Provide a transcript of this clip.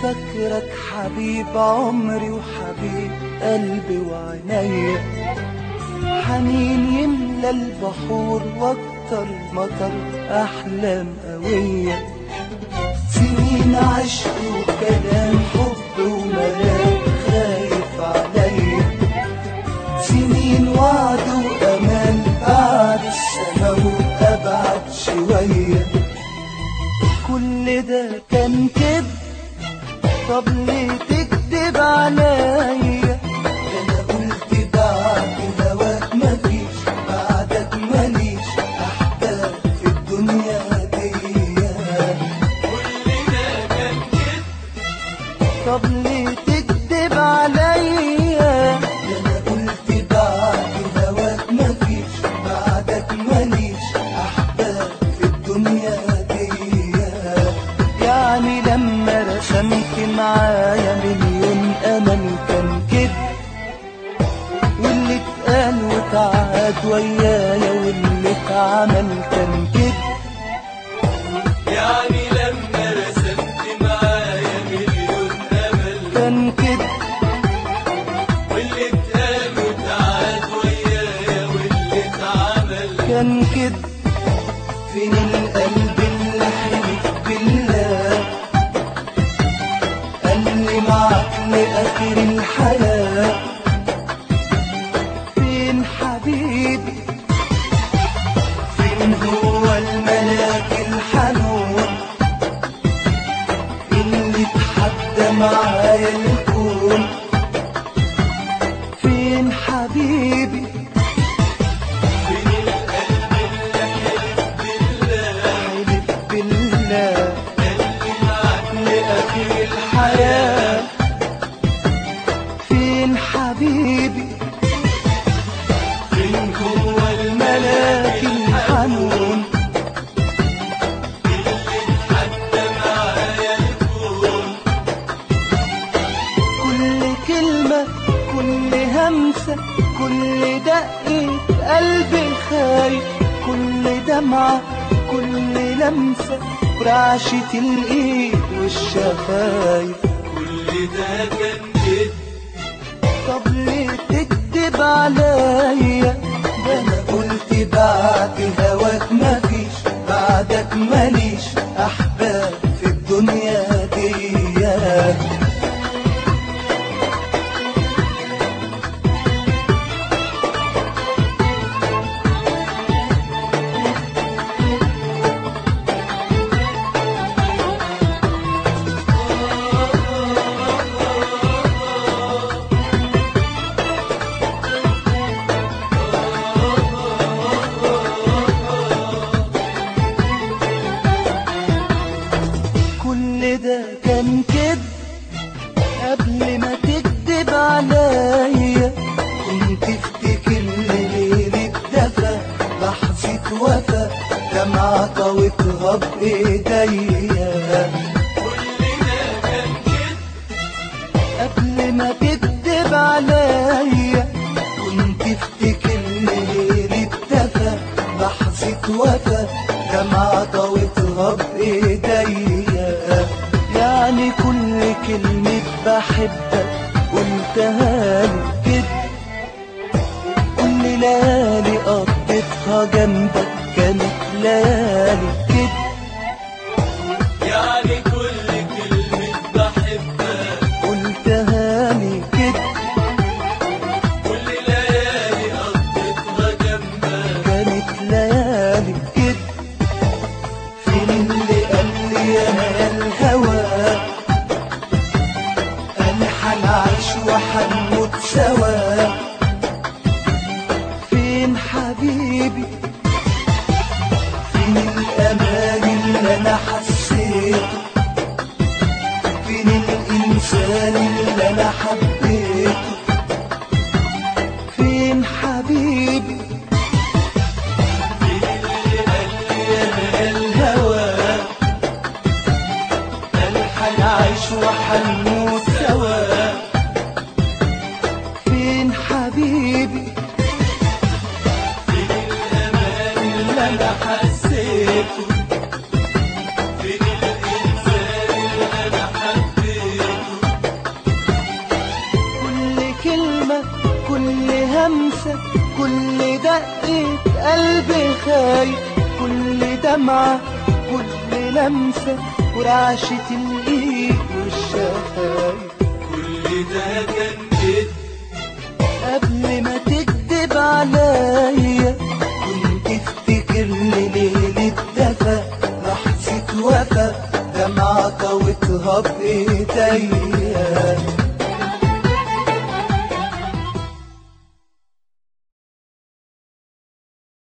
فاكرك حبيب عمري وحبيب قلبي وعينيا حنين يملى البحور واكتر مطر احلام قوية سنين عشق وكلام حب وملاك خايف عليا سنين وعد وامان بعد السما وابعد شويه كل ده كان كده طب ليه تكذب عليا ده انا قلت بعد هواك مفيش بعدك ماليش احباب في الدنيا دي طب ليه تكذب عليا ده انا قلت بعد هواك مفيش بعدك ماليش احباب في الدنيا دي يعني لما رسمت معايا مليون امل كان كده واللي اتقال واتعاد ويايا واللي اتعمل كان كده يعني لما رسمت معايا مليون امل كان كده واللي اتقال واتعاد ويايا واللي اتعمل كان كده فين القلب اللي حلف بالله قال لي معاك لآخر الحياة فين حبيبي فين هو الملاك الحنون اللي اتحدى معايا الكون فين حبيبي فين القلب اللي حلف بالله حلف بالله اللي معاك لآخر الحياة فين حبيبي فين هو ملاك الحنون حتى معايا الكون كل كلمة كل همسة كل دقة قلبي خايف كل دمعة كل لمسة برعشة الإيد والشفايف كل ده كان كده طب ليه تكذب عليا ده انا قلت بعد هواك مفيش بعدك ماليش احباب في الدنيا دي كل ده كان كده قبل ما تكذب عليا كنت افتكر ليلة دفا لحظة وفا دمعة طويتها بإيديا قبل ما تكذب عليا كنت افتكر ليلة دفا لحظة وفا دمعة طويتها بإيديا يعني كل كلمة بحبك قلتها لي كده كل ليالي قضيتها جنبك كانت ليالي كده يعني كل كلمة بحبك قلتها لي كده كل ليالي قضيتها جنبك كانت ليالي كده فين اللي قال لي انا الهوى انا حنعيش وحنموت سوا فين حبيبي فين الامان اللي انا حسيته فين الانسان اللي انا حبيته فين حبيبي الهوى قال حنعيش وحنموت سوا فين حبيبي فين الأمان اللي انا حسيته فين الإنسان اللي أنا حبيته شفايف كل دمعة كل لمسة ورعشة الإيد والشفايف كل ده كان جد قبل ما تكذب عليا